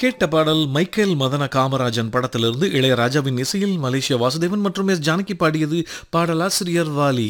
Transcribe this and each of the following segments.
கேட்ட பாடல் மைக்கேல் மதன காமராஜன் படத்திலிருந்து இளையராஜாவின் இசையில் மலேசிய வாசுதேவன் மற்றும் எஸ் ஜானகி பாடியது பாடலாசிரியர் வாலி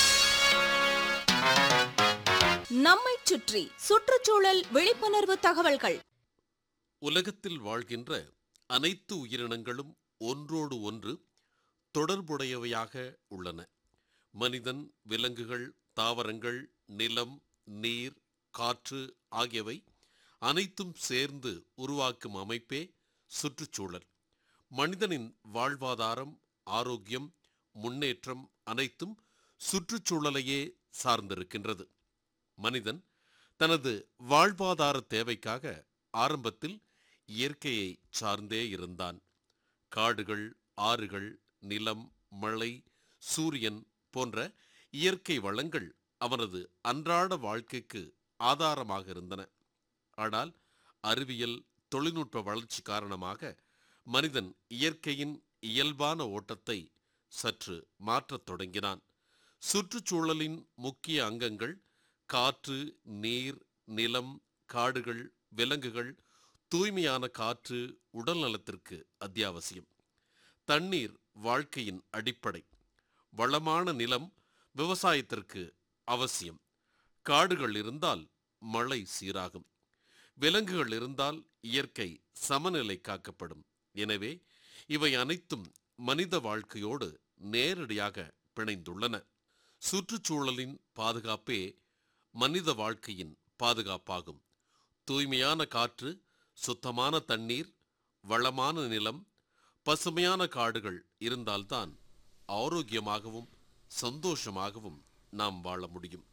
நம்மைச் சுற்றி சுற்றுச்சூழல் விழிப்புணர்வு தகவல்கள் உலகத்தில் வாழ்கின்ற அனைத்து உயிரினங்களும் ஒன்றோடு ஒன்று தொடர்புடையவையாக உள்ளன மனிதன் விலங்குகள் தாவரங்கள் நிலம் நீர் காற்று ஆகியவை அனைத்தும் சேர்ந்து உருவாக்கும் அமைப்பே சுற்றுச்சூழல் மனிதனின் வாழ்வாதாரம் ஆரோக்கியம் முன்னேற்றம் அனைத்தும் சுற்றுச்சூழலையே சார்ந்திருக்கின்றது மனிதன் தனது வாழ்வாதார தேவைக்காக ஆரம்பத்தில் இயற்கையை சார்ந்தே இருந்தான் காடுகள் ஆறுகள் நிலம் மழை சூரியன் போன்ற இயற்கை வளங்கள் அவனது அன்றாட வாழ்க்கைக்கு ஆதாரமாக இருந்தன ஆனால் அறிவியல் தொழில்நுட்ப வளர்ச்சி காரணமாக மனிதன் இயற்கையின் இயல்பான ஓட்டத்தை சற்று மாற்றத் தொடங்கினான் சுற்றுச்சூழலின் முக்கிய அங்கங்கள் காற்று நீர் நிலம் காடுகள் விலங்குகள் தூய்மையான காற்று உடல் நலத்திற்கு அத்தியாவசியம் தண்ணீர் வாழ்க்கையின் அடிப்படை வளமான நிலம் விவசாயத்திற்கு அவசியம் காடுகள் இருந்தால் மழை சீராகும் விலங்குகள் இருந்தால் இயற்கை சமநிலை காக்கப்படும் எனவே இவை அனைத்தும் மனித வாழ்க்கையோடு நேரடியாக பிணைந்துள்ளன சுற்றுச்சூழலின் பாதுகாப்பே மனித வாழ்க்கையின் பாதுகாப்பாகும் தூய்மையான காற்று சுத்தமான தண்ணீர் வளமான நிலம் பசுமையான காடுகள் இருந்தால்தான் ஆரோக்கியமாகவும் சந்தோஷமாகவும் நாம் வாழ முடியும்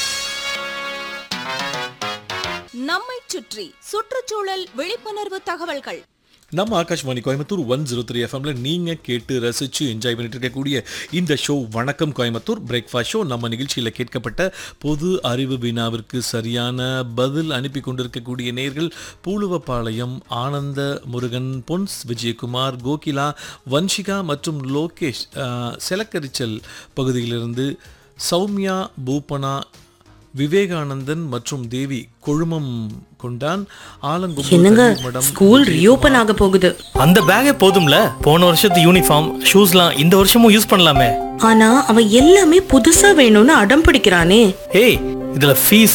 நம்மைச் சுற்றி சுற்றுச்சூழல் விழிப்புணர்வு தகவல்கள் நம்ம Akashvani Coimbatore one zero three எஃப்எம்ல நீங்க கேட்டு ரசிச்சு என்ஜாய் பண்ணிட்டு இருக்கக்கூடிய இந்த ஷோ வணக்கம் கோயம்புத்தூர் பிரேக்ஃபாஸ்ட் ஷோ நம்ம நிகழ்ச்சியில் கேட்கப்பட்ட பொது அறிவு வினாவிற்கு சரியான பதில் அனுப்பி கொண்டிருக்கக்கூடிய நேர்கள் பூலுவப்பாளையம் ஆனந்த முருகன் பொன்ஸ் விஜயகுமார் கோகிலா வன்ஷிகா மற்றும் லோகேஷ் ஆஹ், செலக்கரிச்சல் பகுதியிலிருந்து சௌமியா பூபனா விவேகானந்தன் மற்றும் தேவி கொழுமம் கொண்டான் ஆலங்கும்பு என்னங்க மடம் ஸ்கூல் ரீஓபன் ஆக போகுது அந்த பேக்கே போதும்ல போன வருஷத்து யூனிஃபார்ம் ஷூஸ்லாம் இந்த வருஷமும் யூஸ் பண்ணலாமே ஆனா அவன் எல்லாமே புதுசா வேணும்னு அடம் பிடிக்கிறானே ஏய் இதுல ஃபீஸ்